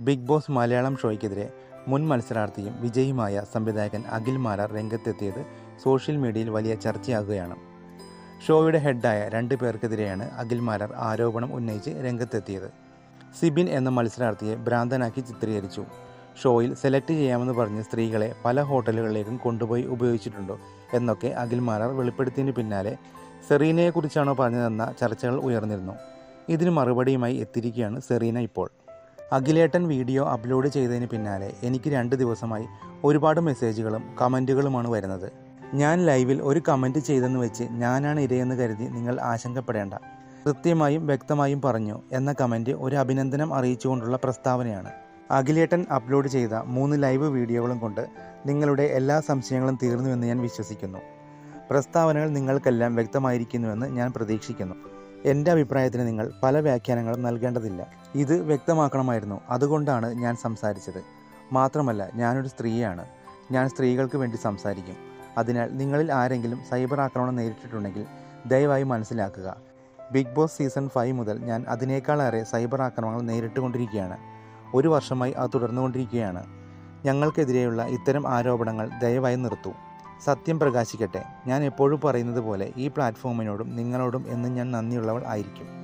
big boss Malayalam ഷോയ്ക്കെതിരെ മുൻ മത്സരാർത്ഥിയും വിജയിയുമായ സംവിധായകൻ അഖിൽ മാരാർ രംഗത്തെത്തിയത് സോഷ്യൽ മീഡിയയിൽ വലിയ ചർച്ചയാകുകയാണ് ഷോയുടെ ഹെഡായ രണ്ട് പേർക്കെതിരെയാണ് അഖിൽ മാരാർ ആരോപണം ഉന്നയിച്ച് രംഗത്തെത്തിയത് സിബിൻ എന്ന മത്സരാർത്ഥിയെ ഭ്രാന്തനാക്കി ചിത്രീകരിച്ചു ഷോയിൽ സെലക്ട് ചെയ്യാമെന്ന് പറഞ്ഞ് സ്ത്രീകളെ പല ഹോട്ടലുകളിലേക്കും കൊണ്ടുപോയി ഉപയോഗിച്ചിട്ടുണ്ടോ എന്നൊക്കെ അഖിൽ മാരാർ വെളിപ്പെടുത്തിയതിന് പിന്നാലെ സെറീനയെക്കുറിച്ചാണോ പറഞ്ഞതെന്ന ചർച്ചകൾ ഉയർന്നിരുന്നു ഇതിന് മറുപടിയുമായി എത്തിയിരിക്കുകയാണ് സെറീന ഇപ്പോൾ അഖിലേട്ടൻ വീഡിയോ അപ്ലോഡ് ചെയ്തതിന് പിന്നാലെ എനിക്ക് രണ്ട് ദിവസമായി ഒരുപാട് മെസ്സേജുകളും കമൻറ്റുകളുമാണ് വരുന്നത് ഞാൻ ലൈവിൽ ഒരു കമൻറ്റ് ചെയ്തെന്ന് വെച്ച് ഞാനാണ് ഇരയെന്ന് കരുതി നിങ്ങൾ ആശങ്കപ്പെടേണ്ട കൃത്യമായും വ്യക്തമായും പറഞ്ഞു എന്ന കമൻറ്റ് ഒരു അഭിനന്ദനം അറിയിച്ചുകൊണ്ടുള്ള പ്രസ്താവനയാണ് അഖിലേട്ടൻ അപ്ലോഡ് ചെയ്ത മൂന്ന് ലൈവ് വീഡിയോകളും കൊണ്ട് നിങ്ങളുടെ എല്ലാ സംശയങ്ങളും തീർന്നുവെന്ന് ഞാൻ വിശ്വസിക്കുന്നു പ്രസ്താവനകൾ നിങ്ങൾക്കെല്ലാം വ്യക്തമായിരിക്കുന്നുവെന്ന് ഞാൻ പ്രതീക്ഷിക്കുന്നു എൻ്റെ അഭിപ്രായത്തിന് നിങ്ങൾ പല വ്യാഖ്യാനങ്ങളും നൽകേണ്ടതില്ല ഇത് വ്യക്തമാക്കണമായിരുന്നു അതുകൊണ്ടാണ് ഞാൻ സംസാരിച്ചത് മാത്രമല്ല ഞാനൊരു സ്ത്രീയാണ് ഞാൻ സ്ത്രീകൾക്ക് വേണ്ടി സംസാരിക്കും അതിനാൽ നിങ്ങളിൽ ആരെങ്കിലും സൈബർ ആക്രമണം നേരിട്ടിട്ടുണ്ടെങ്കിൽ ദയവായി മനസ്സിലാക്കുക ബിഗ് ബോസ് സീസൺ ഫൈവ് മുതൽ ഞാൻ അതിനേക്കാളേറെ സൈബർ ആക്രമണങ്ങൾ നേരിട്ടുകൊണ്ടിരിക്കുകയാണ് ഒരു വർഷമായി അത് തുടർന്നുകൊണ്ടിരിക്കുകയാണ് ഞങ്ങൾക്കെതിരെയുള്ള ഇത്തരം ആരോപണങ്ങൾ ദയവായി നിർത്തൂ സത്യം പ്രകാശിക്കട്ടെ ഞാൻ എപ്പോഴും പറയുന്നത് പോലെ ഈ പ്ലാറ്റ്ഫോമിനോടും നിങ്ങളോടും എന്നും ഞാൻ നന്ദിയുള്ളവൾ ആയിരിക്കും